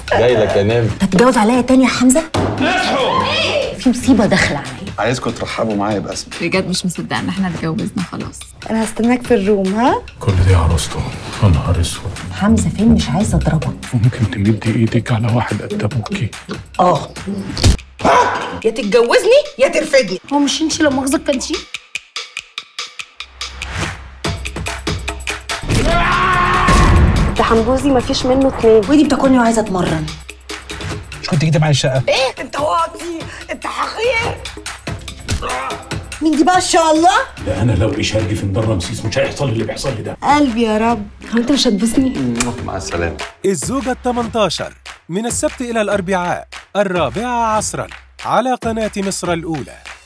جاي لك يا نمر هتتجوز عليا تاني يا حمزه في مصيبه داخله عليا عايزكم ترحبوا معايا باسمي بجد مش مصدقه ان احنا اتجوزنا خلاص انا هستناك في الروم ها كل دي عروسته يا نهار اسود حمزه فين مش عايزه اضربك ممكن تمدي ايدك على واحد قد ابوكي اه يا تتجوزني يا ترفدني هو مش انت لو مؤاخذه كانتي ده حنبوزي مفيش منه اتنين ودي بتاكلني وعايزه اتمرن مش كنت جيت معايا الشقه انت واطي انت حقير مين دي بقى ان شاء الله ده انا لو اشارجي في مدار رمسيس مش هيحصل لي اللي بيحصل لي ده قلبي يا رب هو انت مش هتبوسني مع السلامه الزوجة الثمنتاشر من السبت إلى الأربعاء الرابعة عصرا على قناة مصر الأولى